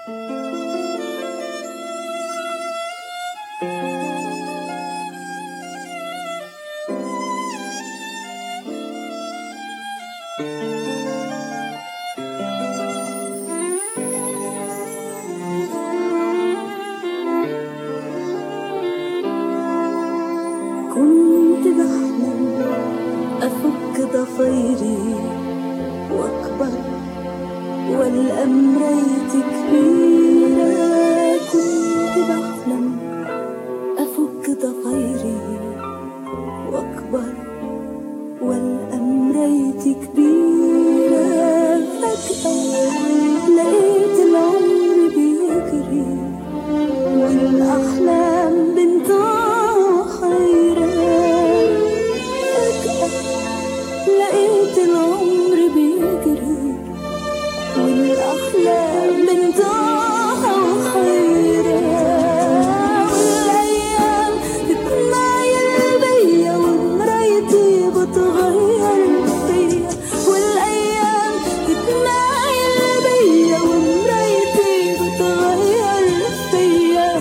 كنت بحلم أفك ضفيري وأكبر والأمريت كبيرة كنت بحلم أفك ضفيري وأكبر والأمريت كبيرة فجأة لقيت العمر بيجري والأحلام بنتها حيرة فجأة لقيت العمر بيجري والأحلام بنتها حيرة والأيام بتنايل بيا ومرايتي بتغير فيا والأيام بتنايل بيا ومرايتي بتغير فيا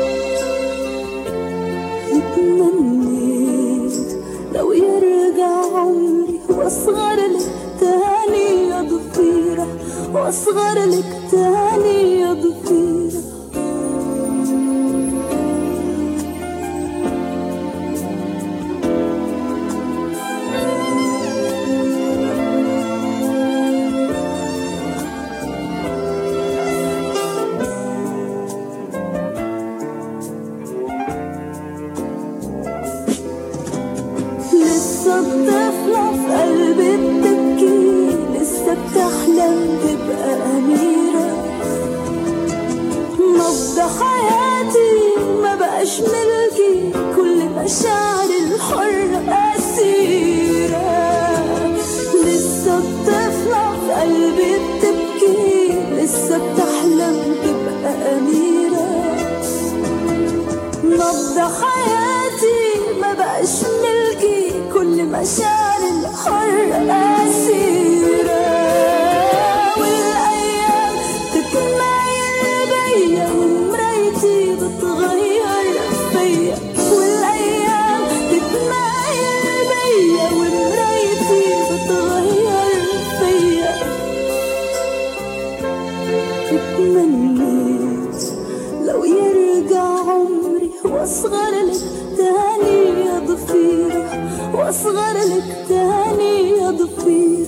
اتمنيت لو يرجع عمري واصغر لك تاني يا ضفيرة واصغر لك تاني يا ضفيرة لسه الطفلة في قلبي بتبكي لسه بتحلم تبقى أميرة نبض حياتي ما بقاش ملكي كل مشاعري الحرة أسيرة لسه الطفلة في قلبي بتبكي لسه بتحلم تبقى أميرة نبض حياتي ما بقاش ملكي كل مشاعر الحر أسيرة والأيام تتمايل بيا ومرايتي بتغير فيا والأيام تتمايل بيا ومرايتي بتغير فيا اتمنيت لو يرجع عمري واصغر لك تاني يا ضفيرة واصغر لك تاني يا ضفيرة